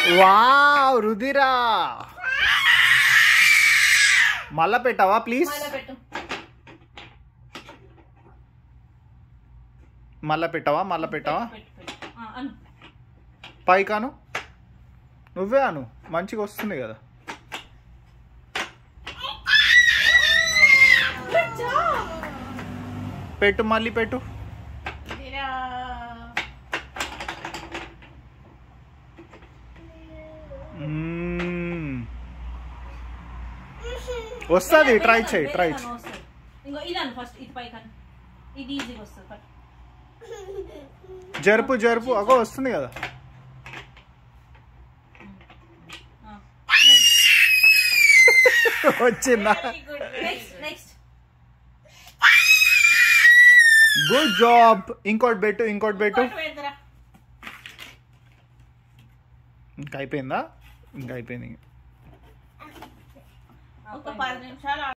Wow రుదిరా మళ్ళా పెట్టావా please మళ్ళా పెట్టు మళ్ళా పెట్టావా మళ్ళా పెట్టావా పెట్టు పెట్టు ఆ, అను పైకాను నువ్వే అను మంచిగా వస్తుంది కదా పెట్టు మళ్ళీ పెట్టు రుదిరా. మ్మ్. వస్తుంది ట్రై చేయి వేరే ట్రై కన్ను చేయి వస్తుంది. ఇంకో ఇది అను ఫస్ట్ ఇది పై కన్ను ఇది ఈజీగా వస్తుంది పట్టు. జరుపు జరుపు అగో వస్తుంది కదా ఆ. వచ్చిందా నెక్స్ట్ నెక్స్ట్ గుడ్ జాబ్ ఇంకోటి పెట్టు ఇంకోటి పెట్టు ఇంకోటి పెడతారా ఇంకా అయిపోయిందా ఇంకా అయిపోయింది ఒక పది నిమిషాలు